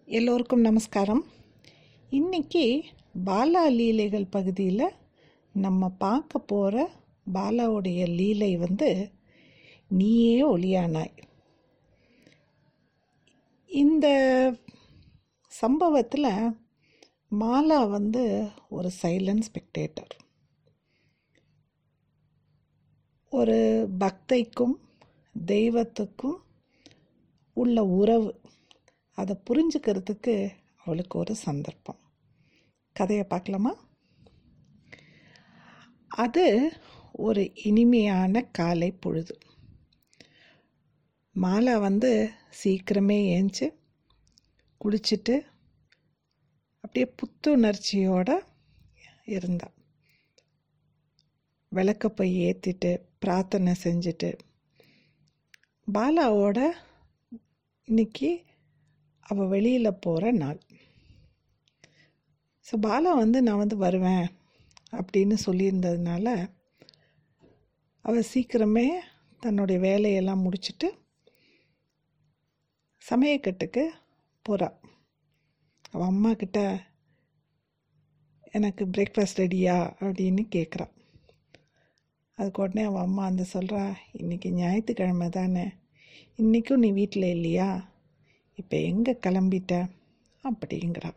எல்லோருக்கும் நமஸ்காரம் இன்னைக்கு பாலா லீலைகள் பகுதியில் நம்ம பார்க்க போகிற பாலாவுடைய லீலை வந்து நீயே ஒளியானாய் இந்த சம்பவத்தில் மாலா வந்து ஒரு சைலண்ட் ஸ்பெக்டேட்டர் ஒரு பக்தைக்கும் தெய்வத்துக்கும் உள்ள உறவு அதை புரிஞ்சுக்கிறதுக்கு அவளுக்கு ஒரு சந்தர்ப்பம் கதையை பார்க்கலாமா அது ஒரு இனிமையான காலை பொழுது மாலா வந்து சீக்கிரமே ஏஞ்சி குளிச்சுட்டு அப்படியே புத்துணர்ச்சியோட இருந்தா விளக்க போய் ஏற்றிட்டு பிரார்த்தனை செஞ்சுட்டு பாலாவோட இன்னைக்கு அவள் வெளியில் போகிற நாள் ஸோ பாலா வந்து நான் வந்து வருவேன் அப்படின்னு சொல்லியிருந்ததுனால அவள் சீக்கிரமே தன்னுடைய வேலையெல்லாம் முடிச்சுட்டு சமையக்கட்டுக்கு போகிறா அவள் அம்மா கிட்ட எனக்கு பிரேக்ஃபாஸ்ட் ரெடியா அப்படின்னு கேட்குறா அதுக்கு உடனே அவள் அம்மா வந்து சொல்கிறா இன்றைக்கி ஞாயிற்றுக்கிழமை தானே இன்றைக்கும் நீ வீட்டில் இல்லையா இப்போ எங்கே கிளம்பிட்ட அப்படிங்கிறா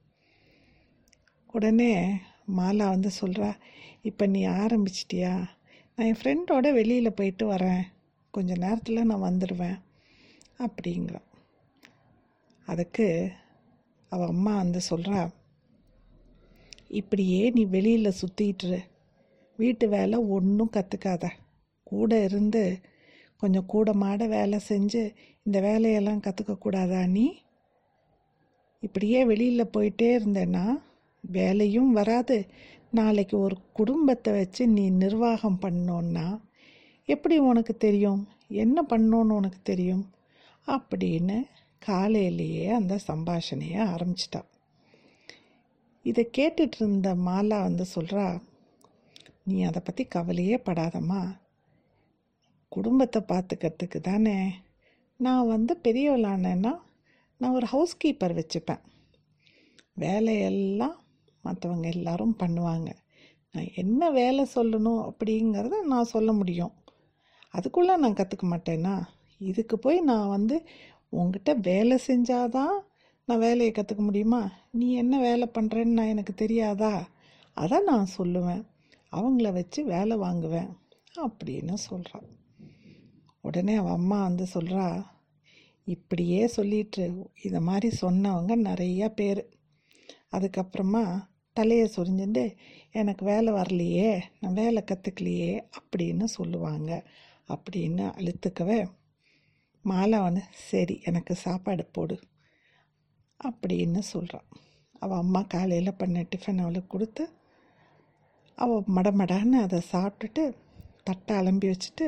உடனே மாலா வந்து சொல்கிறா இப்போ நீ ஆரம்பிச்சிட்டியா நான் என் ஃப்ரெண்டோட வெளியில் போயிட்டு வரேன் கொஞ்ச நேரத்தில் நான் வந்துடுவேன் அப்படிங்கிறா அதுக்கு அவள் அம்மா வந்து சொல்கிறா இப்படியே நீ வெளியில் சுற்றிட்டுரு வீட்டு வேலை ஒன்றும் கற்றுக்காத கூட இருந்து கொஞ்சம் கூட மாட வேலை செஞ்சு இந்த வேலையெல்லாம் கற்றுக்கக்கூடாதா நீ இப்படியே வெளியில் போயிட்டே இருந்தேன்னா வேலையும் வராது நாளைக்கு ஒரு குடும்பத்தை வச்சு நீ நிர்வாகம் பண்ணோன்னா எப்படி உனக்கு தெரியும் என்ன பண்ணோன்னு உனக்கு தெரியும் அப்படின்னு காலையிலேயே அந்த சம்பாஷணையை ஆரம்பிச்சிட்டா இதை கேட்டுட்டு இருந்த மாலா வந்து சொல்கிறா நீ அதை பற்றி கவலையே படாதம்மா குடும்பத்தை பார்த்துக்கிறதுக்கு தானே நான் வந்து பெரியவளானேன்னா நான் ஒரு ஹவுஸ் கீப்பர் வச்சுப்பேன் வேலையெல்லாம் மற்றவங்க எல்லாரும் பண்ணுவாங்க நான் என்ன வேலை சொல்லணும் அப்படிங்கிறத நான் சொல்ல முடியும் அதுக்குள்ளே நான் கற்றுக்க மாட்டேன்னா இதுக்கு போய் நான் வந்து உங்ககிட்ட வேலை செஞ்சாதான் நான் வேலையை கற்றுக்க முடியுமா நீ என்ன வேலை பண்ணுறேன்னு நான் எனக்கு தெரியாதா அதை நான் சொல்லுவேன் அவங்கள வச்சு வேலை வாங்குவேன் அப்படின்னு சொல்கிறான் உடனே அவன் அம்மா வந்து சொல்கிறா இப்படியே சொல்லிட்டு இதை மாதிரி சொன்னவங்க நிறைய பேர் அதுக்கப்புறமா தலையை சொரிஞ்சுட்டு எனக்கு வேலை வரலையே நான் வேலை கற்றுக்கலையே அப்படின்னு சொல்லுவாங்க அப்படின்னு அழுத்துக்கவே மாலாவனு சரி எனக்கு சாப்பாடு போடு அப்படின்னு சொல்கிறான் அவள் அம்மா காலையில் பண்ண டிஃபன் அவளுக்கு கொடுத்து அவள் மடமடான்னு அதை சாப்பிட்டுட்டு தட்டை அலம்பி வச்சுட்டு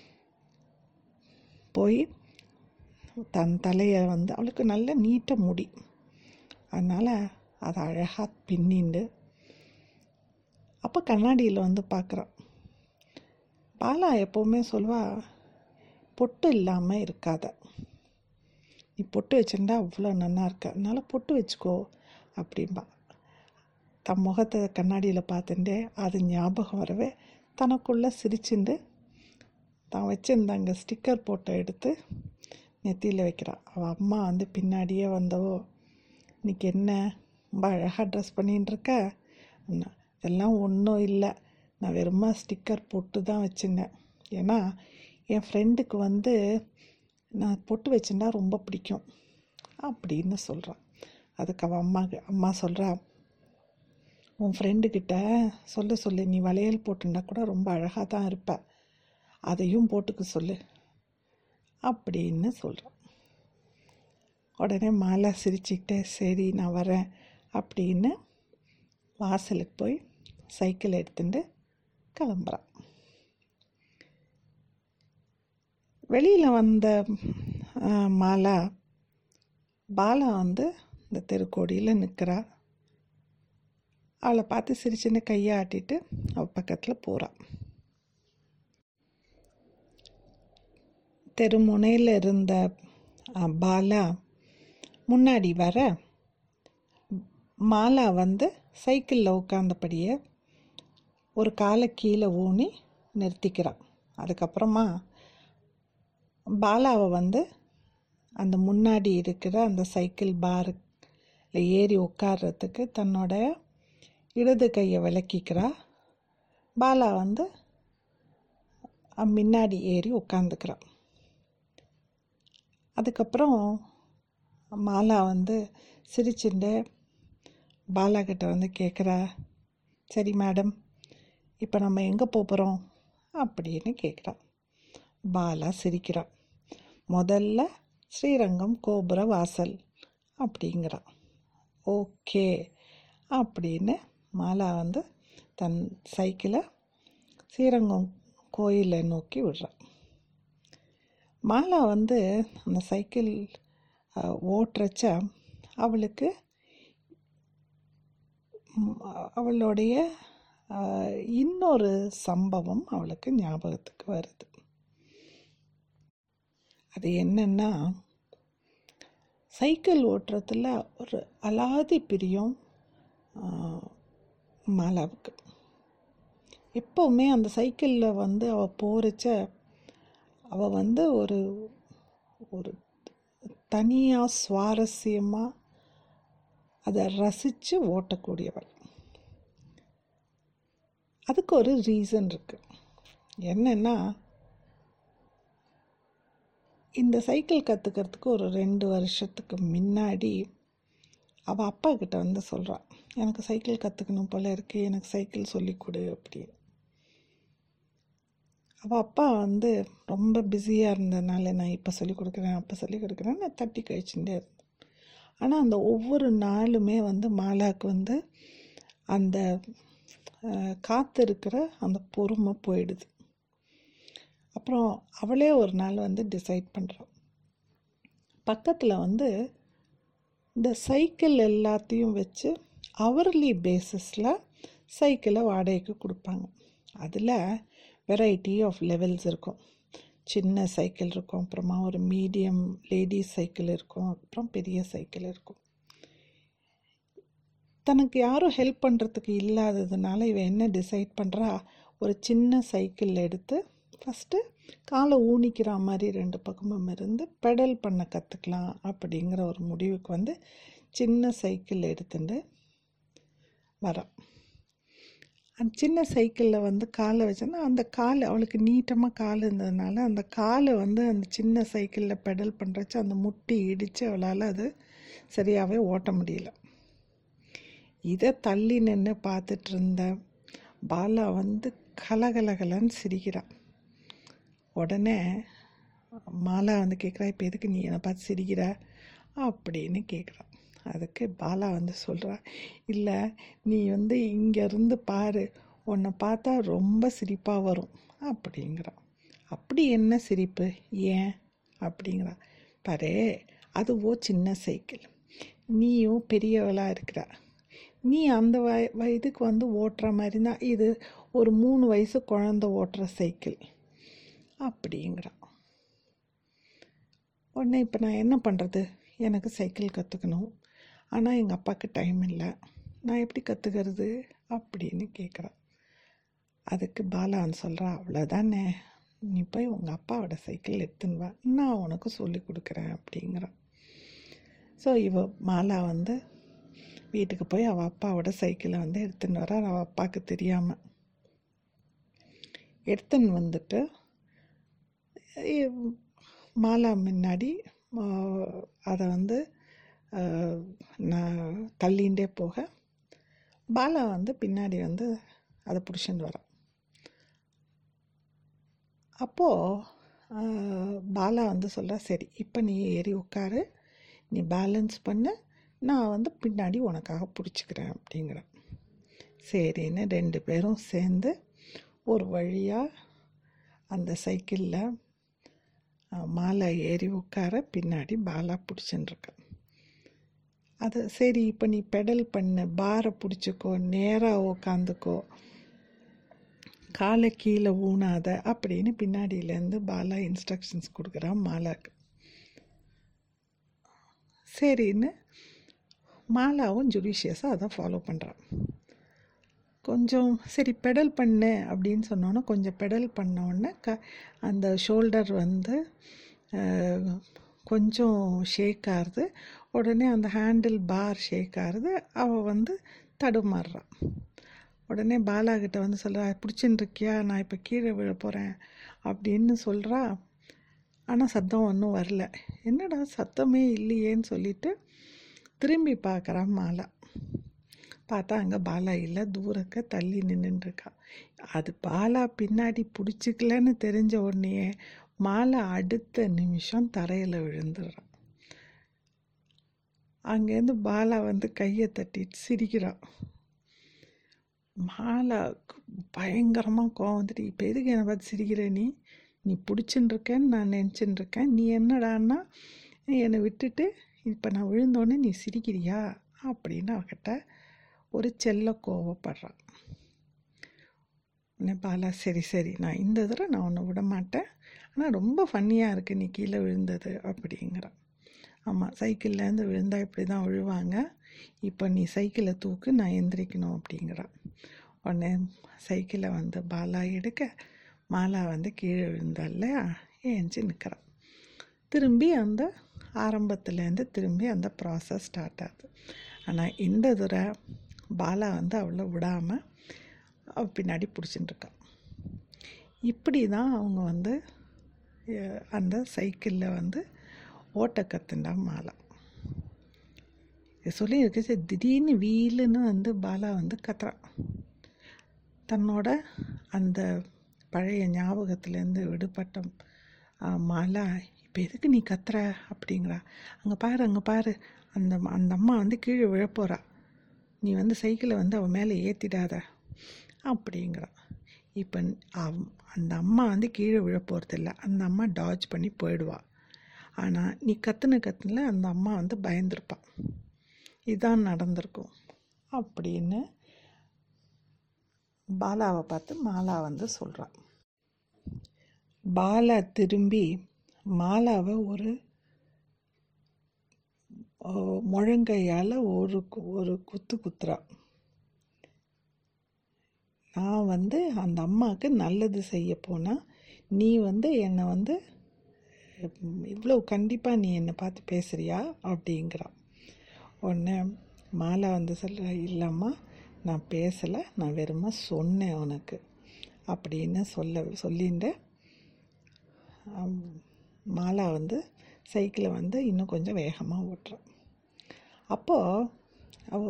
போய் தன் தலையை வந்து அவளுக்கு நல்ல நீட்ட முடி அதனால் அதை அழகாக பின்னிண்டு அப்போ கண்ணாடியில் வந்து பார்க்குறான் பாலா எப்போவுமே சொல்வா பொட்டு இல்லாமல் இருக்காத நீ பொட்டு வச்சுருந்தா அவ்வளோ நல்லா இருக்க அதனால பொட்டு வச்சுக்கோ அப்படின்பா தன் முகத்தை கண்ணாடியில் பார்த்துட்டே அது ஞாபகம் வரவே தனக்குள்ளே சிரிச்சுண்டு தான் வச்சுருந்தாங்க ஸ்டிக்கர் போட்டோ எடுத்து நெத்தியில் வைக்கிறாள் அவள் அம்மா வந்து பின்னாடியே வந்தவோ இன்னைக்கு என்ன ரொம்ப அழகாக ட்ரெஸ் பண்ணின்னு இருக்க அப்படின்னா, இதெல்லாம் ஒன்றும் இல்லை நான் வெறுமா ஸ்டிக்கர் போட்டு தான் வச்சுருந்தேன் ஏன்னா என் ஃப்ரெண்டுக்கு வந்து நான் பொட்டு வச்சுருந்தா ரொம்ப பிடிக்கும் அப்படின்னு சொல்கிறான் அதுக்கு அவள் அம்மா அம்மா சொல்கிறா உன் ஃப்ரெண்டுக்கிட்ட சொல்ல சொல்லு நீ வளையல் போட்டுருந்தா கூட ரொம்ப அழகாக தான் இருப்ப அதையும் போட்டுக்க சொல்லு அப்படின்னு சொல்கிறான் உடனே மாலா சிரிச்சுக்கிட்டே சரி நான் வரேன் அப்படின்னு வாசலுக்கு போய் சைக்கிள் எடுத்துட்டு கிளம்புறான் வெளியில் வந்த ஆ, மாலா பாலா வந்து இந்த தெருக்கோடியில் நிற்கிறா அவளை பார்த்து சிரிச்சுன்னு கையை ஆட்டிட்டு அவள் பக்கத்தில் போகிறான் தெருமுனையில் இருந்த அஹ், பாலா முன்னாடி வர மாலா வந்து சைக்கிளில் உட்காந்தபடியே ஒரு காலை கீழே ஊனி நிறுத்திக்கிறான் அதுக்கப்புறமா பாலாவை வந்து அந்த முன்னாடி இருக்கிற அந்த சைக்கிள் பாரில் ஏறி உட்கார்றதுக்கு தன்னோட இடது கையை விளக்கிக்கிறா பாலா வந்து அஹ், முன்னாடி ஏறி உட்காந்துக்கிறான் அதுக்கப்புறம் மாலா வந்து சிரிச்சுண்டு பாலா கிட்ட வந்து கேட்குறா சரி மேடம் இப்போ நம்ம எங்கே போகிறோம் அப்படின்னு கேட்குறா பாலா சிரிக்கிறா முதல்ல ஸ்ரீரங்கம் கோபுர வாசல் அப்படிங்கிறா ஓகே அப்படின்னு மாலா வந்து தன் சைக்கிளை ஸ்ரீரங்கம் கோயிலை நோக்கி விடுறா மாலா வந்து அந்த சைக்கிள் அஹ், ஓட்டுறச்ச அவளுக்கு ம், அவளுடைய அஹ், இன்னொரு சம்பவம் அவளுக்கு ஞாபகத்துக்கு வருது அது என்னன்னா சைக்கிள் ஓட்டுறதுல ஒரு அலாதி பிரியம் ஆஹ், மாலாவுக்கு எப்போவுமே அந்த சைக்கிளில் வந்து அவள் போகிறச்ச அவள் வந்து ஒரு ஒரு தனியாக சுவாரஸ்யமாக அதை ரசித்து ஓட்டக்கூடியவள் அதுக்கு ஒரு ரீசன் இருக்குது என்னென்னா இந்த சைக்கிள் கற்றுக்கிறதுக்கு ஒரு ரெண்டு வருஷத்துக்கு முன்னாடி அவள் அப்பா கிட்ட வந்து சொல்கிறாள் எனக்கு சைக்கிள் கற்றுக்கணும் போல இருக்கு எனக்கு சைக்கிள் சொல்லிக் கொடு அப்படின்னு அவள் அப்பா வந்து ரொம்ப பிஸியாக இருந்ததுனால நான் இப்போ சொல்லிக் கொடுக்குறேன் அப்போ சொல்லிக் கொடுக்குறேன் நான் தட்டி கழிச்சுட்டே இருந்தேன் ஆனால் அந்த ஒவ்வொரு நாளுமே வந்து மாலாவுக்கு வந்து அந்த அஹ், காத்திருக்கிற அந்த பொறுமை போயிடுது அப்புறம் அவளே ஒரு நாள் வந்து டிசைட் பண்ணுறான் பக்கத்தில் வந்து இந்த சைக்கிள் எல்லாத்தையும் வச்சு அவர்லி பேசிஸில் சைக்கிளை வாடகைக்கு கொடுப்பாங்க அதில் வெரைட்டி ஆஃப் லெவல்ஸ் இருக்கும் சின்ன சைக்கிள் இருக்கும் அப்புறமா ஒரு மீடியம் லேடிஸ் சைக்கிள் இருக்கும் அப்புறம் பெரிய சைக்கிள் இருக்கும் தனக்கு யாரும் ஹெல்ப் பண்ணுறதுக்கு இல்லாததுனால இவன் என்ன டிசைட் பண்ணுறா ஒரு சின்ன சைக்கிள் எடுத்து ஃபஸ்ட்டு காலை ஊனிக்கிற மாதிரி ரெண்டு பக்கமும் இருந்து பெடல் பண்ண கற்றுக்கலாம் அப்படிங்கிற ஒரு முடிவுக்கு வந்து சின்ன சைக்கிள் எடுத்துட்டு வரான் அந்த சின்ன சைக்கிளில் வந்து காலை வச்சோன்னா அந்த கால் அவளுக்கு நீட்டமாக கால் இருந்ததுனால அந்த காலை வந்து அந்த சின்ன சைக்கிளில் பெடல் பண்ணுறச்சு அந்த முட்டி இடித்து அவளால் அது சரியாகவே ஓட்ட முடியல இதை தள்ளி நின்று பார்த்துட்டு இருந்த பாலா வந்து கலகலகலன்னு சிரிக்கிறான் உடனே மாலா வந்து கேட்குறா இப்போ எதுக்கு நீ என்னை பார்த்து சிரிக்கிற அப்படின்னு கேட்குறான் அதுக்கு பாலா வந்து சொல்கிறா இல்லை நீ வந்து இங்கேருந்து பாரு உன்னை பார்த்தா ரொம்ப சிரிப்பாக வரும் அப்படிங்கிறான் அப்படி என்ன சிரிப்பு ஏன் அப்படிங்கிறா பாரு அதுவோ சின்ன சைக்கிள் நீயும் பெரியவளாக இருக்கிற நீ அந்த வய வயதுக்கு வந்து ஓட்டுற மாதிரி தான் இது ஒரு மூணு வயசு குழந்த ஓட்டுற சைக்கிள் அப்படிங்கிறான் உடனே இப்போ நான் என்ன பண்ணுறது எனக்கு சைக்கிள் கற்றுக்கணும் ஆனால் எங்கள் அப்பாவுக்கு டைம் இல்லை நான் எப்படி கற்றுக்கிறது அப்படின்னு கேட்குறான் அதுக்கு பாலான்னு சொல்கிறா அவ்வளோதானே நீ போய் உங்கள் அப்பாவோட சைக்கிள் எடுத்துன்னு வா நான் உனக்கு சொல்லி கொடுக்குறேன் அப்படிங்கிறான் ஸோ இவ மாலா வந்து வீட்டுக்கு போய் அவள் அப்பாவோட சைக்கிளை வந்து எடுத்துன்னு வர அவள் அப்பாவுக்கு தெரியாமல் எடுத்துன்னு வந்துட்டு இ- மாலா முன்னாடி அதை வந்து ஆஹ், நான் தள்ளிகிட்டே போக பாலா வந்து பின்னாடி வந்து அதை பிடிச்சிட்டு வரான் அப்போது பாலா வந்து சொல்கிறா சரி இப்போ நீ ஏறி உட்காரு நீ பேலன்ஸ் பண்ணு நான் வந்து பின்னாடி உனக்காக பிடிச்சிக்கிறேன் அப்படிங்கிறேன் சரின்னு ரெண்டு பேரும் சேர்ந்து ஒரு வழியாக அந்த சைக்கிளில் மாலை ஏறி உட்கார பின்னாடி பாலா பிடிச்சின்னு இருக்கேன் அது சரி இப்போ நீ பெடல் பண்ணு பாரை பிடிச்சிக்கோ நேராக உக்காந்துக்கோ காலை கீழே ஊனாத அப்படின்னு பின்னாடியிலேருந்து பாலா இன்ஸ்ட்ரக்ஷன்ஸ் கொடுக்குறான் மாலாக்கு சரின்னு மாலாவும் ஜுடிஷியஸாக அதை ஃபாலோ பண்ணுறான் கொஞ்சம் சரி பெடல் பண்ணு அப்படின்னு சொன்னோன்னே கொஞ்சம் பெடல் பண்ண உடனே க அந்த ஷோல்டர் வந்து அஹ், கொஞ்சம் ஷேக் ஆகுது உடனே அந்த ஹேண்டில் பார் ஷேக் ஆகுது அவள் வந்து தடுமாறுறான் உடனே பாலா கிட்ட வந்து சொல்கிறா பிடிச்சின்னு இருக்கியா நான் இப்போ கீழே விழ போகிறேன் அப்படின்னு சொல்கிறா ஆனால் சத்தம் ஒன்றும் வரல என்னடா சத்தமே இல்லையேன்னு சொல்லிட்டு திரும்பி பார்க்குறான் மாலா பார்த்தா அங்கே பாலா இல்லை தூரக்க தள்ளி நின்றுட்டுருக்கா அது பாலா பின்னாடி பிடிச்சிக்கலன்னு தெரிஞ்ச உடனே மாலா அடுத்த நிமிஷம் தரையில் விழுந்துடுறான் அங்கேருந்து பாலா வந்து கையை தட்டிட்டு சிரிக்கிறான் மாலாவுக்கு பயங்கரமாக கோவம் வந்துட்டு இப்போ எதுக்கு என்னை பார்த்து சிரிக்கிற நீ நீ பிடிச்சின்னு இருக்கேன்னு நான் நினச்சின்னு இருக்கேன் நீ என்னடான்னா என்னை விட்டுட்டு இப்போ நான் விழுந்தோடனே நீ சிரிக்கிறியா அப்படின்னு அவகிட்ட ஒரு செல்ல கோவப்படுறான் உடனே பாலா சரி சரி நான் இந்த தடவை நான் உன்னை விட மாட்டேன் ஆனால் ரொம்ப ஃபன்னியாக இருக்குது நீ கீழே விழுந்தது அப்படிங்கிறான் ஆமாம் சைக்கிள்லேருந்து விழுந்தா இப்படி தான் விழுவாங்க இப்போ நீ சைக்கிளை தூக்கு நான் எந்திரிக்கணும் அப்படிங்கிறான் உடனே சைக்கிளை வந்து பாலா எடுக்க மாலா வந்து கீழே விழுந்தா இல்லையா ஏஞ்சி நிற்கிறான் திரும்பி அந்த ஆரம்பத்துலேருந்து திரும்பி அந்த ப்ராசஸ் ஸ்டார்ட் ஆகுது ஆனால் இந்த தடவை பாலா வந்து அவளை விடாமல் அவ பின்னாடி பிடிச்சிட்டு இருக்கான் இப்படி தான் அவங்க வந்து அஹ், அந்த சைக்கிளில் வந்து ஓட்ட கற்றுண்டா மாலா இது சொல்லி இருக்கு சரி திடீர்னு வீலுன்னு வந்து பாலா வந்து கத்துறான் தன்னோட அந்த பழைய ஞாபகத்துலேருந்து விடுபட்ட ஆ, மாலா இப்போ எதுக்கு நீ கத்துற அப்படிங்கிறா அங்கே பாரு அங்கே பாரு அந்த அந்த அம்மா வந்து கீழே விழப்போறா நீ வந்து சைக்கிளை வந்து அவன் மேலே ஏற்றிடாத அப்படிங்கிறான் இப்போ அவ்- அந்த அம்மா வந்து கீழே விழ போகிறதில்ல அந்த அம்மா டாஜ் பண்ணி போயிடுவா ஆனால் நீ கத்துன கத்துன அந்த அம்மா வந்து பயந்துருப்பா இதான் நடந்திருக்கும் அப்படின்னு பாலாவை பார்த்து மாலா வந்து சொல்கிறான் பாலா திரும்பி மாலாவை ஒரு ஓ, முழங்கையால் ஒரு கு- ஒரு குத்து குத்துறா நான் வந்து அந்த அம்மாவுக்கு நல்லது செய்ய போனால் நீ வந்து என்னை வந்து ம், இவ்வளோ கண்டிப்பாக நீ என்னை பார்த்து பேசுறியா அப்படிங்கிறான் உடனே மாலா வந்து சொல்கிறா இல்லைம்மா நான் பேசலை நான் வெறுமா சொன்னேன் உனக்கு அப்படின்னு சொல்ல சொல்லிட்டு ஆம், மாலா வந்து சைக்கிளை வந்து இன்னும் கொஞ்சம் வேகமாக ஓட்டுறான் அப்போது அவ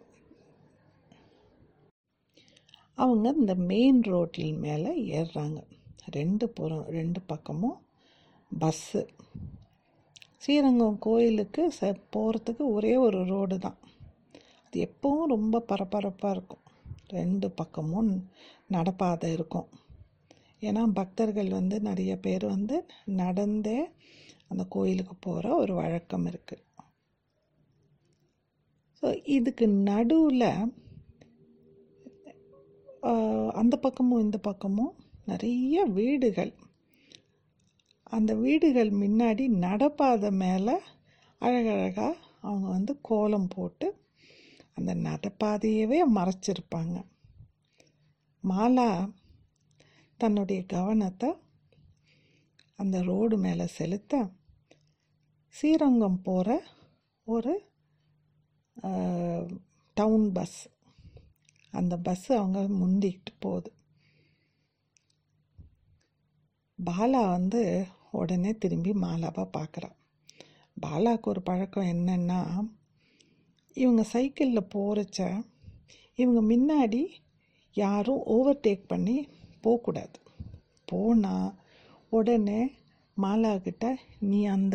அவங்க இந்த மெயின் ரோட்டில் மேலே ஏறுறாங்க ரெண்டு புறம் ரெண்டு பக்கமும் பஸ்ஸு ஸ்ரீரங்கம் கோயிலுக்கு ச போகிறதுக்கு ஒரே ஒரு ரோடு தான் அது எப்பவும் ரொம்ப பரபரப்பாக இருக்கும் ரெண்டு பக்கமும் நடப்பாதை இருக்கும் ஏன்னா பக்தர்கள் வந்து நிறைய பேர் வந்து நடந்தே அந்த கோயிலுக்கு போகிற ஒரு வழக்கம் இருக்குது ஸோ இதுக்கு நடுவில் அந்த பக்கமும் இந்த பக்கமும் நிறைய வீடுகள் அந்த வீடுகள் முன்னாடி நடப்பாதை மேலே அழகழகாக அவங்க வந்து கோலம் போட்டு அந்த நடப்பாதையவே மறைச்சிருப்பாங்க மாலா தன்னுடைய கவனத்தை அந்த ரோடு மேலே செலுத்த ஸ்ரீரங்கம் போகிற ஒரு டவுன் பஸ் அந்த பஸ் அவங்க முந்திக்கிட்டு போகுது பாலா வந்து உடனே திரும்பி மாலாவை பார்க்குறான் பாலாவுக்கு ஒரு பழக்கம் என்னன்னா இவங்க சைக்கிளில் போகிறச்ச இவங்க முன்னாடி யாரும் ஓவர்டேக் பண்ணி போகக்கூடாது போனால் உடனே மாலா கிட்ட நீ அந்த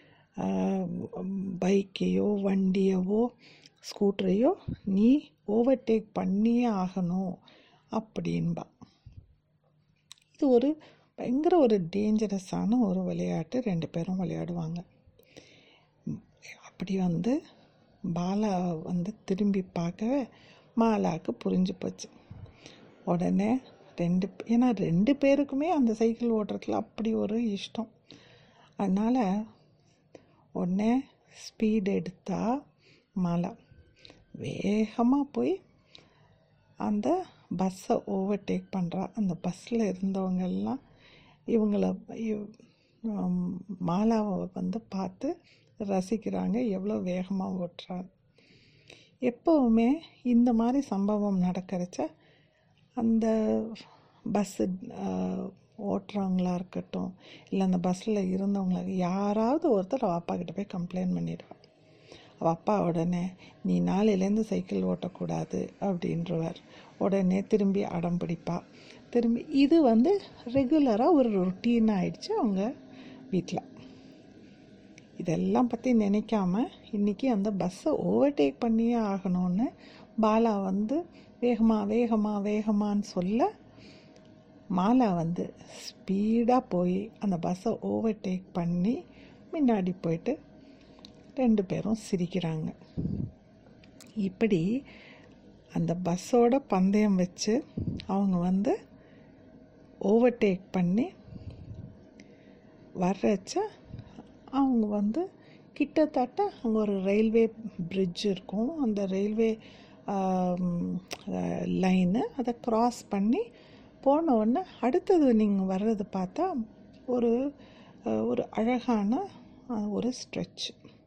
பைக்கையோ வண்டியவோ ஸ்கூட்டரையோ நீ ஓவர்டேக் பண்ணியே ஆகணும் அப்படின்பா இது ஒரு பயங்கர ஒரு டேஞ்சரஸான ஒரு விளையாட்டு ரெண்டு பேரும் விளையாடுவாங்க ம், அப்படி வந்து பாலா வந்து திரும்பி பார்க்கவே மாலாவுக்கு புரிஞ்சு போச்சு உடனே ரெண்டு பே- ஏன்னா ரெண்டு பேருக்குமே அந்த சைக்கிள் ஓட்டுறதுல அப்படி ஒரு இஷ்டம் அதனால் உடனே ஸ்பீட் எடுத்தா மாலா வேகமாக போய் அந்த பஸ்ஸை ஓவர்டேக் பண்ணுறா அந்த பஸ்ஸில் இருந்தவங்க எல்லாம் இவங்கள இவ்- ஆம், மாலாவை வந்து பார்த்து ரசிக்கிறாங்க எவ்வளோ வேகமாக ஓட்டுறாங்க எப்போவுமே இந்த மாதிரி சம்பவம் நடக்கிறச்ச அந்த பஸ்ஸு ஓட்டுறவங்களா இருக்கட்டும் இல்லை அந்த பஸ்ஸில் இருந்தவங்களா யாராவது ஒருத்தர் அவள் அப்பா கிட்ட போய் கம்ப்ளைண்ட் பண்ணிடுவா அவள் அப்பா உடனே நீ நாளையிலேருந்து சைக்கிள் ஓட்டக்கூடாது அப்படின்றவர் உடனே திரும்பி அடம் பிடிப்பா திரும்பி இது வந்து ரெகுலராக ஒரு ரொட்டீன் ஆயிடுச்சு அவங்க வீட்டில் இதெல்லாம் பற்றி நினைக்காம இன்னைக்கு அந்த பஸ்ஸை ஓவர்டேக் பண்ணியே ஆகணும்னு பாலா வந்து வேகமா வேகமா வேகமான்னு சொல்ல மாலா வந்து ஸ்பீடாக போய் அந்த பஸ்ஸை ஓவர்டேக் பண்ணி முன்னாடி போயிட்டு ரெண்டு பேரும் சிரிக்கிறாங்க இப்படி அந்த பஸ்ஸோட பந்தயம் வச்சு அவங்க வந்து ஓவர்டேக் பண்ணி வர்றச்ச அவங்க வந்து கிட்டத்தட்ட அங்கே ஒரு ரயில்வே பிரிட்ஜ் இருக்கும் அந்த ரயில்வே லைனு அதை க்ராஸ் பண்ணி போன உடனே அடுத்தது நீங்கள் வர்றது பார்த்தா ஒரு அஹ், ஒரு அழகான அஹ், ஒரு ஸ்ட்ரெச்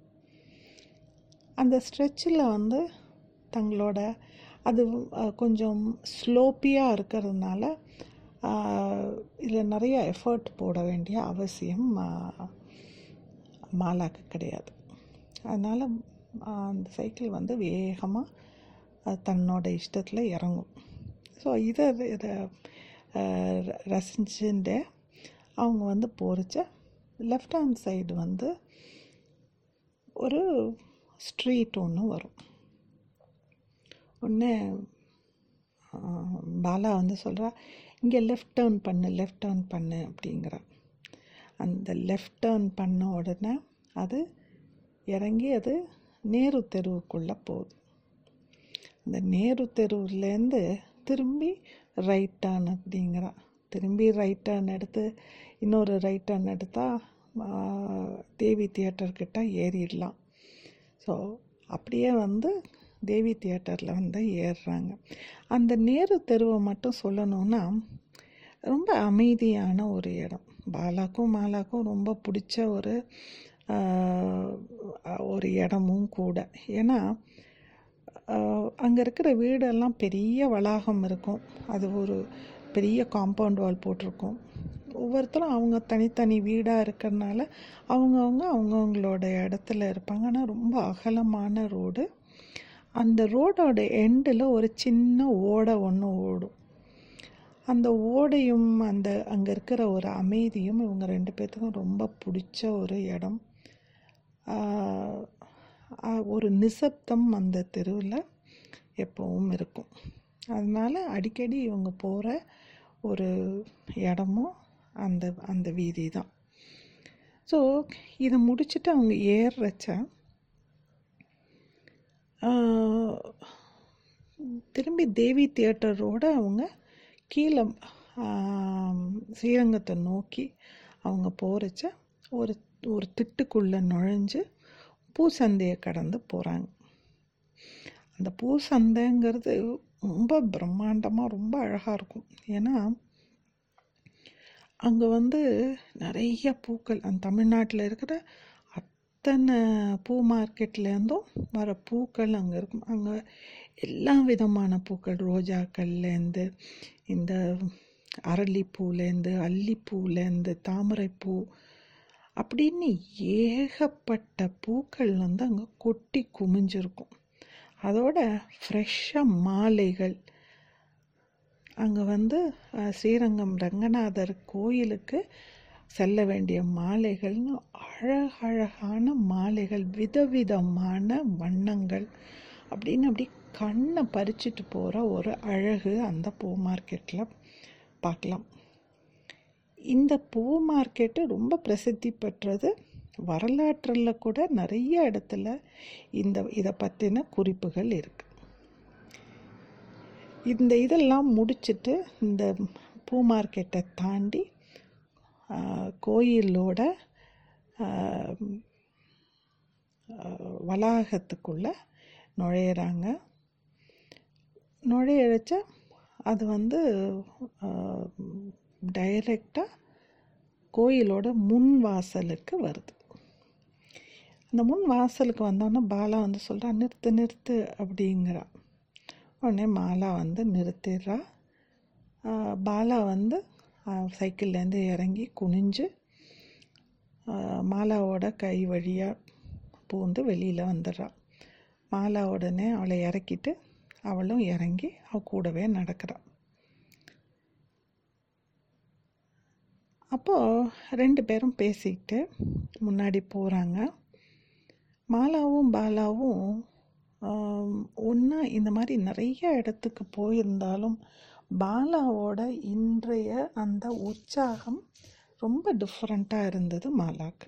அந்த ஸ்ட்ரெச்சில் வந்து தங்களோட அது அஹ், கொஞ்சம் ஸ்லோப்பியாக இருக்கிறதுனால இதில் நிறைய எஃபர்ட் போட வேண்டிய அவசியம் அஹ், மாலாக்கு கிடையாது அதனால் அந்த சைக்கிள் வந்து வேகமாக தன்னோட இஷ்டத்தில் இறங்கும் ஸோ இதை இதை ரசிச்சுட்டு அவங்க வந்து போகிறச்ச லெஃப்ட் ஹேண்ட் சைடு வந்து ஒரு ஸ்ட்ரீட் ஒன்று வரும் ஒன்று பாலா வந்து சொல்கிறா இங்கே லெஃப்ட் டேர்ன் பண்ணு லெஃப்ட் டேர்ன் பண்ணு அப்படிங்கிறா அந்த லெஃப்ட் டேர்ன் பண்ண உடனே அது இறங்கி அது நேரு தெருவுக்குள்ளே போகுது அந்த நேரு தெருவுலேருந்து திரும்பி ரைட் டேர்ன் அப்படிங்கிறா திரும்பி ரைட் டேர்ன் எடுத்து இன்னொரு ரைட் டேர்ன் எடுத்தால் தேவி தியேட்டர்கிட்ட ஏறிடலாம் ஸோ அப்படியே வந்து தேவி தியேட்டரில் வந்து ஏறுறாங்க அந்த நேரு தெருவை மட்டும் சொல்லணும்னா ரொம்ப அமைதியான ஒரு இடம் பாலாக்கும் மாலாக்கும் ரொம்ப பிடிச்ச ஒரு ஆஹ், ஒரு இடமும் கூட ஏன்னா அங்கே இருக்கிற வீடெல்லாம் பெரிய வளாகம் இருக்கும் அது ஒரு பெரிய காம்பவுண்ட் வால் போட்டிருக்கும் ஒவ்வொருத்தரும் அவங்க தனித்தனி வீடாக இருக்கிறனால அவங்கவுங்க அவங்கவுங்களோட இடத்துல இருப்பாங்க ஆனால் ரொம்ப அகலமான ரோடு அந்த ரோடோட எண்டில் ஒரு சின்ன ஓடை ஒன்று ஓடும் அந்த ஓடையும் அந்த அங்கே இருக்கிற ஒரு அமைதியும் இவங்க ரெண்டு பேர்த்துக்கும் ரொம்ப பிடிச்ச ஒரு இடம் ஆஹ் ஆஹ் ஒரு நிசப்தம் அந்த தெருவில் எப்பவும் இருக்கும் அதனால அடிக்கடி இவங்க போகிற ஒரு இடமும் அந்த அந்த வீதி தான் ஸோ இதை முடிச்சுட்டு அவங்க ஏறுறச்ச ஆஹ், திரும்பி தேவி தியேட்டரோட அவங்க கீழே ஆம், ஸ்ரீரங்கத்தை நோக்கி அவங்க போகிறச்ச ஒரு ஒரு திட்டுக்குள்ளே நுழைஞ்சு பூசந்தையை கடந்து போகிறாங்க அந்த பூசந்தைங்கிறது ரொம்ப பிரம்மாண்டமாக ரொம்ப அழகாக இருக்கும் ஏன்னா அங்கே வந்து நிறைய பூக்கள் அந்த தமிழ்நாட்டில் இருக்கிற அத்தனை பூ மார்க்கெட்லேருந்தும் வர பூக்கள் அங்கே இருக்கும் அங்கே எல்லா விதமான பூக்கள் ரோஜாக்கள்லேருந்து இந்த அரளிப்பூலேருந்து அல்லிப்பூலேருந்து தாமரைப்பூ அப்படின்னு ஏகப்பட்ட பூக்கள் வந்து அங்கே கொட்டி குமிஞ்சிருக்கும் அதோட ஃப்ரெஷ்ஷாக மாலைகள் அங்கே வந்து அஹ், ஸ்ரீரங்கம் ரங்கநாதர் கோயிலுக்கு செல்ல வேண்டிய மாலைகள்னு அழகழகான மாலைகள் விதவிதமான வண்ணங்கள் அப்படின்னு அப்படி கண்ணை பறிச்சிட்டு போகிற ஒரு அழகு அந்த பூ மார்க்கெட்டில் பார்க்கலாம் இந்த பூ மார்க்கெட்டு ரொம்ப பிரசித்தி பெற்றது வரலாற்றில் கூட நிறைய இடத்துல இந்த இதை பற்றின குறிப்புகள் இருக்கு இந்த இதெல்லாம் முடிச்சிட்டு இந்த பூ மார்க்கெட்டை தாண்டி ஆஹ், கோயிலோட ஆஹ், வளாகத்துக்குள்ளே நுழையிறாங்க நுழையழைச்ச அது வந்து டைரெக்டாக கோயிலோட முன் வாசலுக்கு வருது அந்த முன் வாசலுக்கு வந்தோன்னே பாலா வந்து சொல்கிறா நிறுத்து நிறுத்து அப்படிங்கிறா உடனே மாலா வந்து நிறுத்திடுறா பாலா வந்து சைக்கிள்லேருந்து இறங்கி குனிஞ்சு மாலாவோட கை வழியாக பூந்து வெளியில் வந்துடுறா மாலா உடனே அவளை இறக்கிட்டு அவளும் இறங்கி அவ கூடவே நடக்கிறாள் அப்போது ரெண்டு பேரும் பேசிக்கிட்டு முன்னாடி போகிறாங்க மாலாவும் பாலாவும் ஒன்றா இந்த மாதிரி நிறைய இடத்துக்கு போயிருந்தாலும் பாலாவோட இன்றைய அந்த உற்சாகம் ரொம்ப டிஃப்ரெண்ட்டாக இருந்தது மாலாக்கு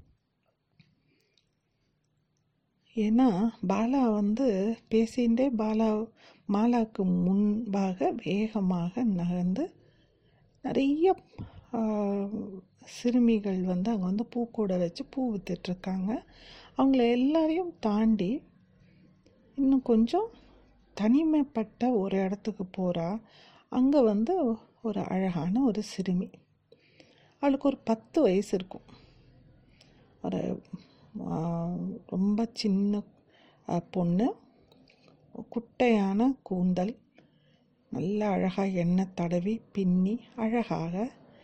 ஏன்னா பாலா வந்து பேசிகிட்டே பாலா மாலாவுக்கு முன்பாக வேகமாக நகர்ந்து நிறைய சிறுமிகள் வந்து அங்கே வந்து பூக்கூடை வச்சு பூ வித்துட்ருக்காங்க அவங்கள எல்லாரையும் தாண்டி இன்னும் கொஞ்சம் தனிமைப்பட்ட ஒரு இடத்துக்கு போகிறா அங்கே வந்து ஒரு அழகான ஒரு சிறுமி அவளுக்கு ஒரு பத்து வயசு இருக்கும் ஒரு ரொம்ப சின்ன பொண்ணு குட்டையான கூந்தல் நல்ல அழகாக எண்ணெய் தடவி பின்னி அழகாக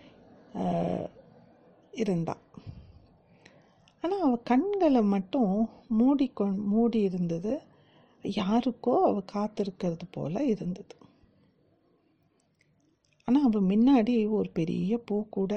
இருந்தாள் ஆனால் அவள் கண்களை மட்டும் மூடிக்கொ மூடி இருந்தது யாருக்கோ அவள் காத்திருக்கிறது போல் இருந்தது ஆனால் அவள் முன்னாடி ஒரு பெரிய பூ கூட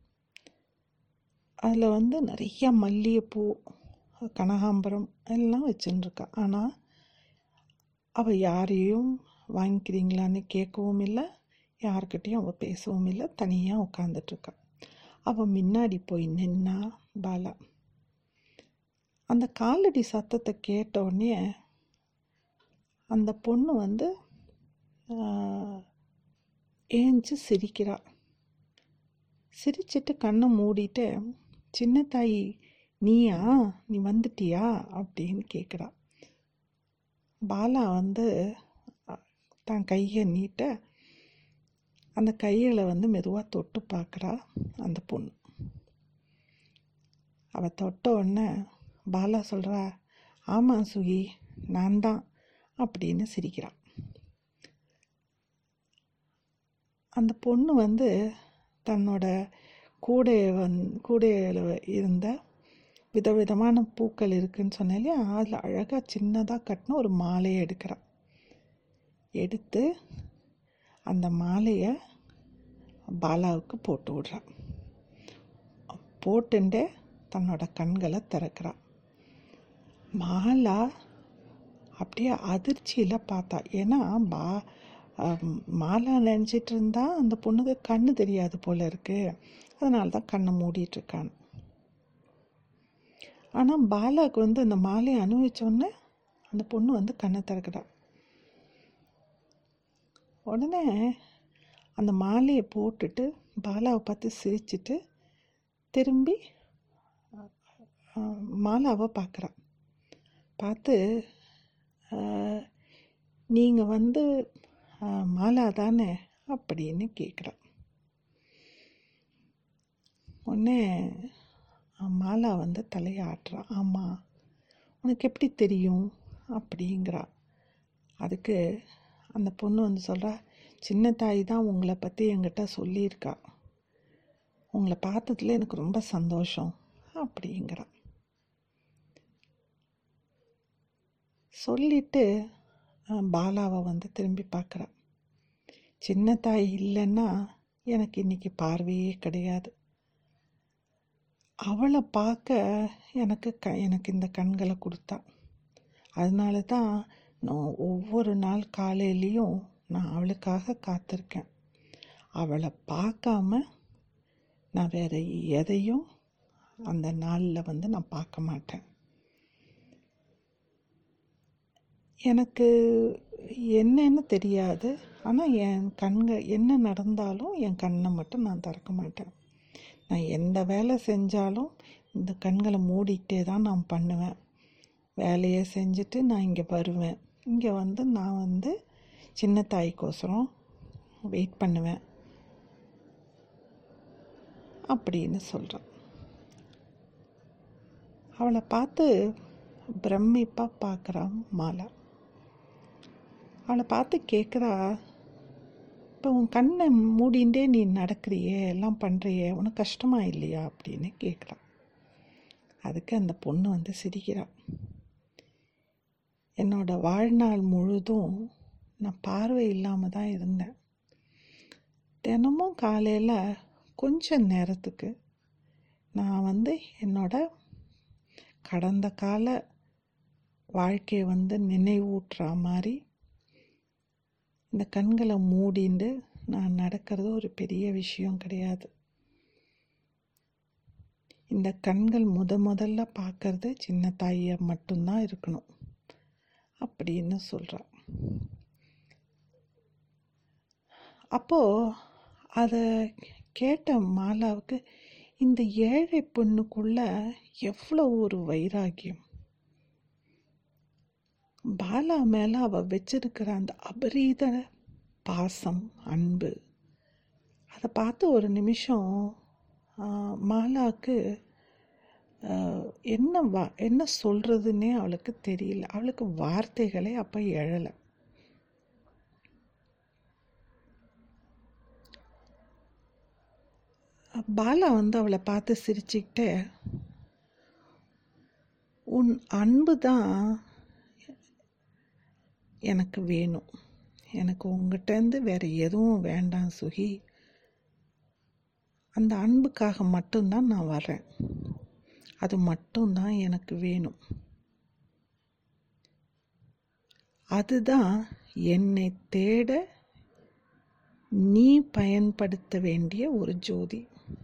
அதில் வந்து நிறைய மல்லிகைப்பூ கனகாம்பரம் எல்லாம் வச்சுருக்கா ஆனால் அவள் யாரையும் வாங்கிக்கிறீங்களான்னு கேட்கவும் இல்லை யார்கிட்டையும் அவள் பேசவும் இல்லை தனியாக உட்காந்துட்ருக்கா அவள் முன்னாடி போய் நின்னா பாலா அந்த காலடி சத்தத்தை கேட்ட உடனே அந்த பொண்ணு வந்து ஏஞ்சி சிரிக்கிறா சிரிச்சிட்டு கண்ணை மூடிட்டு சின்ன தாயி நீயா நீ வந்துட்டியா அப்படின்னு கேட்குறா பாலா வந்து தான் கையை நீட்ட அந்த கையில் வந்து மெதுவாக தொட்டு பார்க்குறா அந்த பொண்ணு அவள் தொட்ட உடனே பாலா சொல்கிறா ஆமாம் சுகி நான் தான் அப்படின்னு சிரிக்கிறான் அந்த பொண்ணு வந்து தன்னோட கூடை வந் கூடையில் இருந்த விதவிதமான பூக்கள் இருக்குன்னு சொன்னேன் இல்லையா அதில் அழகாக சின்னதாக கட்டின ஒரு மாலையை எடுக்கிறான் எடுத்து அந்த மாலையை பாலாவுக்கு போட்டு விடுறான் போட்டுண்டே தன்னோட கண்களை திறக்கிறான் மாலா அப்படியே அதிர்ச்சியில் பார்த்தா ஏன்னா பா மாலா நினச்சிட்டு இருந்தா அந்த பொண்ணுக்கு கண்ணு தெரியாது போல இருக்கு அதனால தான் கண்ணை மூடிட்டுருக்கான் ஆனால் பாலாவுக்கு வந்து அந்த மாலையை அனுபவிச்சோடனே அந்த பொண்ணு வந்து கண்ணை திறக்கிறா உடனே அந்த மாலையை போட்டுட்டு பாலாவை பார்த்து சிரிச்சிட்டு திரும்பி மாலாவை பார்க்குறான் பார்த்து நீங்கள் வந்து மாலா தானே அப்படின்னு கேட்குறான் உடனே மாலா வந்து தலையை ஆட்டுறான் ஆமாம் உனக்கு எப்படி தெரியும் அப்படிங்கிறா அதுக்கு அந்த பொண்ணு வந்து சொல்கிறா சின்ன தாய் தான் உங்களை பற்றி என்கிட்ட சொல்லியிருக்கா உங்களை பார்த்ததுல எனக்கு ரொம்ப சந்தோஷம் அப்படிங்கிறா சொல்லிட்டு பாலாவை வந்து திரும்பி பார்க்குறா சின்ன தாய் இல்லைன்னா எனக்கு இன்னைக்கு பார்வையே கிடையாது அவளை பார்க்க எனக்கு க எனக்கு இந்த கண்களை கொடுத்தா அதனால தான் நான் ஒவ்வொரு நாள் காலையிலையும் நான் அவளுக்காக காத்திருக்கேன் அவளை பார்க்காம நான் வேறு எதையும் அந்த நாளில் வந்து நான் பார்க்க மாட்டேன் எனக்கு என்னன்னு தெரியாது ஆனால் என் கண்கள் என்ன நடந்தாலும் என் கண்ணை மட்டும் நான் திறக்க மாட்டேன் நான் எந்த வேலை செஞ்சாலும் இந்த கண்களை மூடிட்டே தான் நான் பண்ணுவேன் வேலையை செஞ்சுட்டு நான் இங்கே வருவேன் இங்கே வந்து நான் வந்து சின்ன தாய்க்கோசரம் வெயிட் பண்ணுவேன் அப்படின்னு சொல்கிறான் அவளை பார்த்து பிரமிப்பாக பார்க்குறான் மாலா அவளை பார்த்து கேட்குறா இப்போ உன் கண்ணை மூடிண்டே நீ நடக்கிறியே எல்லாம் பண்ணுறியே உனக்கு கஷ்டமா இல்லையா அப்படின்னு கேட்குறான் அதுக்கு அந்த பொண்ணு வந்து சிரிக்கிறா என்னோட வாழ்நாள் முழுதும் நான் பார்வை இல்லாமல் தான் இருந்தேன் தினமும் காலையில் கொஞ்ச நேரத்துக்கு நான் வந்து என்னோட கடந்த கால வாழ்க்கையை வந்து நினைவூட்டுற மாதிரி இந்த கண்களை மூடிண்டு நான் நடக்கிறது ஒரு பெரிய விஷயம் கிடையாது இந்த கண்கள் முத முதல்ல பார்க்கறது சின்ன தாயை மட்டும்தான் இருக்கணும் அப்படின்னு சொல்கிறான் அப்போது அதை கேட்ட மாலாவுக்கு இந்த ஏழை பொண்ணுக்குள்ள எவ்வளோ ஒரு வைராகியம் பாலா மேலே அவள் வச்சிருக்கிற அந்த அபரீத பாசம் அன்பு அதை பார்த்து ஒரு நிமிஷம் மாலாவுக்கு என்ன வா என்ன சொல்கிறதுன்னே அவளுக்கு தெரியல அவளுக்கு வார்த்தைகளே அப்போ எழலை பாலா வந்து அவளை பார்த்து சிரிச்சுக்கிட்டே உன் அன்பு தான் எனக்கு வேணும் எனக்கு உங்கள்கிட்டேருந்து வேறு எதுவும் வேண்டாம் சுகி அந்த அன்புக்காக மட்டும்தான் நான் வரேன் அது மட்டும்தான் எனக்கு வேணும் அதுதான் என்னை தேட நீ பயன்படுத்த வேண்டிய ஒரு ஜோதி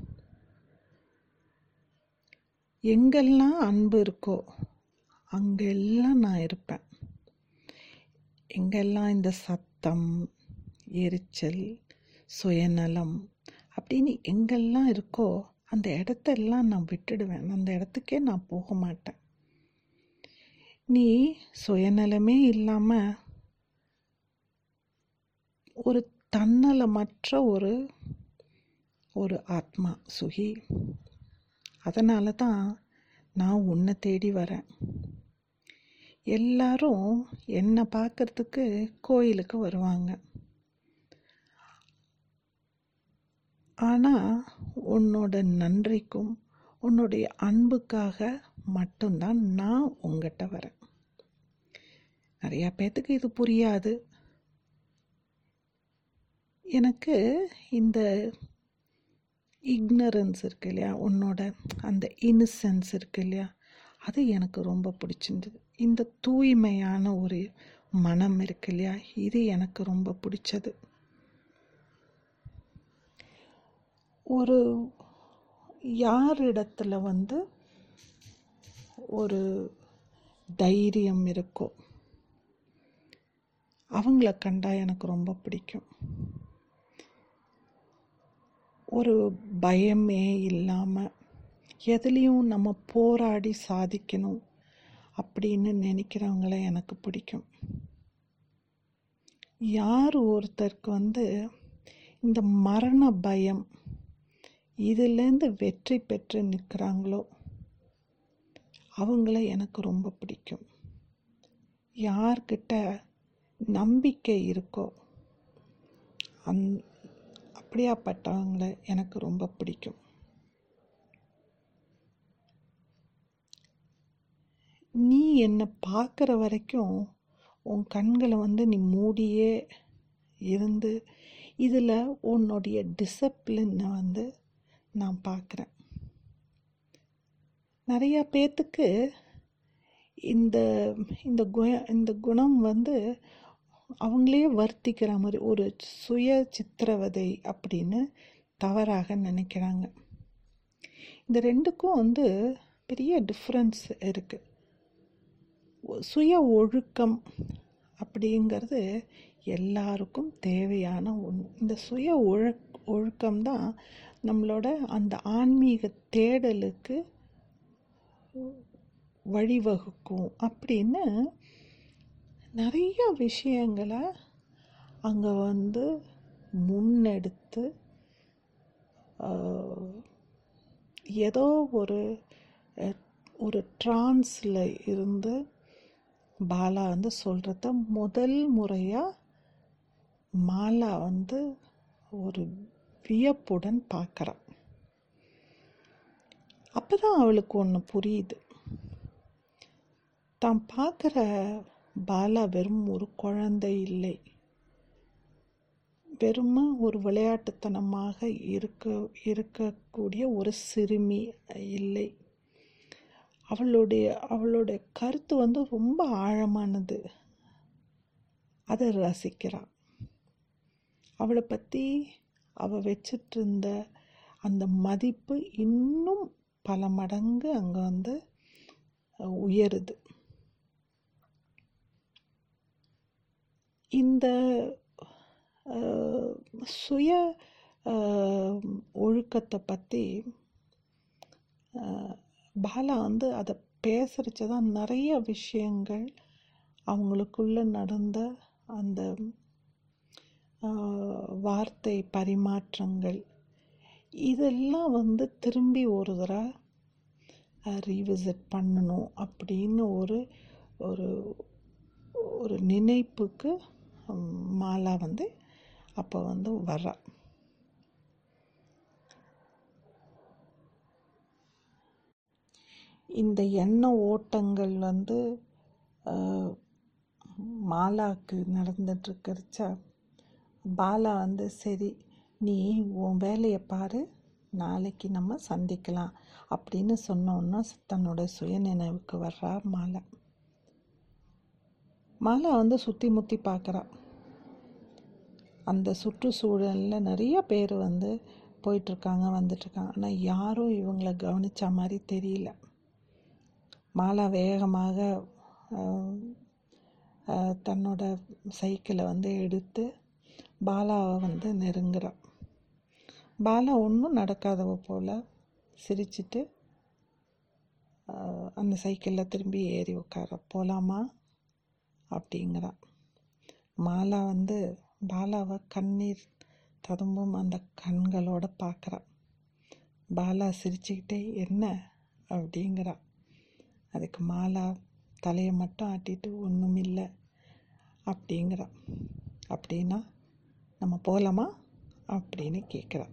எங்கெல்லாம் அன்பு இருக்கோ அங்கெல்லாம் நான் இருப்பேன் எங்கெல்லாம் இந்த சத்தம் எரிச்சல் சுயநலம் அப்படின்னு எங்கெல்லாம் இருக்கோ அந்த இடத்தெல்லாம் நான் விட்டுடுவேன் அந்த இடத்துக்கே நான் போக மாட்டேன் நீ சுயநலமே இல்லாமல் ஒரு தன்னலமற்ற ஒரு ஒரு ஆத்மா சுகி அதனால தான் நான் உன்னை தேடி வரேன் எல்லாரும் என்னை பார்க்கறதுக்கு கோயிலுக்கு வருவாங்க ஆனால் உன்னோட நன்றிக்கும் உன்னுடைய அன்புக்காக மட்டும்தான் நான் உங்ககிட்ட வரேன் நிறையா பேர்த்துக்கு இது புரியாது எனக்கு இந்த இக்னரன்ஸ் இருக்கு இல்லையா உன்னோட அந்த இன்னசென்ஸ் இருக்கு இல்லையா அது எனக்கு ரொம்ப பிடிச்சிருந்தது இந்த தூய்மையான ஒரு மனம் இருக்கு இல்லையா இது எனக்கு ரொம்ப பிடிச்சது ஒரு யாரிடத்துல வந்து ஒரு தைரியம் இருக்கோ அவங்கள கண்டா எனக்கு ரொம்ப பிடிக்கும் ஒரு பயமே இல்லாமல் எதுலேயும் நம்ம போராடி சாதிக்கணும் அப்படின்னு நினைக்கிறவங்கள எனக்கு பிடிக்கும் யார் ஒருத்தருக்கு வந்து இந்த மரண பயம் இதுலேருந்து வெற்றி பெற்று நிற்கிறாங்களோ அவங்கள எனக்கு ரொம்ப பிடிக்கும் யார்கிட்ட நம்பிக்கை இருக்கோ அந் அப்படியாப்பட்டவங்கள எனக்கு ரொம்ப பிடிக்கும் நீ என்னை பார்க்குற வரைக்கும் உன் கண்களை வந்து நீ மூடியே இருந்து இதில் உன்னுடைய டிசிப்ளினை வந்து நான் பார்க்குறேன் நிறையா பேர்த்துக்கு இந்த இந்த குண இந்த குணம் வந்து அவங்களே வர்த்திக்கிற மாதிரி ஒரு சுய சித்திரவதை அப்படின்னு தவறாக நினைக்கிறாங்க இந்த ரெண்டுக்கும் வந்து பெரிய டிஃப்ரென்ஸ் இருக்குது சுய ஒழுக்கம் அப்படிங்கிறது எல்லாருக்கும் தேவையான ஒன்று இந்த சுய ஒழு ஒழுக்கம்தான் நம்மளோட அந்த ஆன்மீக தேடலுக்கு வழிவகுக்கும் அப்படின்னு நிறைய விஷயங்களை அங்கே வந்து முன்னெடுத்து ஆஹ், ஏதோ ஒரு அஹ், ஒரு ட்ரான்ஸில் இருந்து பாலா வந்து சொல்கிறத முதல் முறையாக மாலா வந்து ஒரு வியப்புடன் பார்க்குறான் அப்போ தான் அவளுக்கு ஒன்று புரியுது தான் பார்க்குற பாலா வெறும் ஒரு குழந்தை இல்லை வெறும் ஒரு விளையாட்டுத்தனமாக இருக்க இருக்கக்கூடிய ஒரு சிறுமி இல்லை அவளுடைய அவளுடைய கருத்து வந்து ரொம்ப ஆழமானது அதை ரசிக்கிறான் அவளை பற்றி அவள் வச்சிட்டு இருந்த அந்த மதிப்பு இன்னும் பல மடங்கு அங்கே வந்து அஹ், உயருது இந்த அஹ், சுய அஹ், ஒழுக்கத்தை பற்றி பாலா வந்து அதை பேசுறச்சு தான் நிறைய விஷயங்கள் அவங்களுக்குள்ள நடந்த அந்த ஆஹ், வார்த்தை பரிமாற்றங்கள் இதெல்லாம் வந்து திரும்பி ஒரு தடவை ரீவிசிட் பண்ணணும் அப்படின்னு ஒரு ஒரு ஒரு நினைப்புக்கு ம், மாலா வந்து அப்போ வந்து வர்றா இந்த எண்ண ஓட்டங்கள் வந்து ஆஹ், மாலாக்கு நடந்துட்டுருக்கிறச்ச பாலா வந்து சரி நீ உன் வேலையை பாரு நாளைக்கு நம்ம சந்திக்கலாம் அப்படின்னு சொன்னோன்னா தன்னோட சுயநினைவுக்கு வர்றா மாலா மாலா வந்து சுற்றி முற்றி பார்க்குறா அந்த சுற்றுச்சூழலில் நிறைய பேர் வந்து போயிட்டுருக்காங்க வந்துட்டுருக்காங்க ஆனால் யாரும் இவங்கள கவனிச்ச மாதிரி தெரியல மாலா வேகமாக ஆஹ், ஆஹ், தன்னோட சைக்கிளை வந்து எடுத்து பாலாவை வந்து நெருங்குறா பாலா ஒன்றும் நடக்காதவ போல் சிரிச்சிட்டு ஆஹ், அந்த சைக்கிளில் திரும்பி ஏறி உட்கார போகலாமா அப்படிங்கிறா மாலா வந்து பாலாவை கண்ணீர் ததும்பும் அந்த கண்களோட பார்க்குறா பாலா சிரிச்சுக்கிட்டே என்ன அப்படிங்கிறா அதுக்கு மாலா தலையை மட்டும் ஆட்டிட்டு ஒன்றும் இல்லை அப்படிங்கிறா அப்படின்னா நம்ம போகலாமா அப்படின்னு கேட்குறா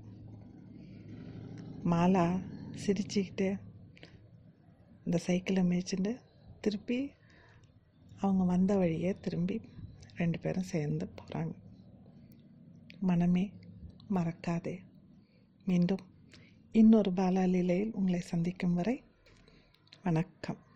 மாலா சிரிச்சுக்கிட்டு இந்த சைக்கிளை மேய்ச்சிட்டு திருப்பி அவங்க வந்த வழியே திரும்பி ரெண்டு பேரும் சேர்ந்து போகிறாங்க மனமே மறக்காதே மீண்டும் இன்னொரு பாலாலீலையில் உங்களை சந்திக்கும் வரை வணக்கம்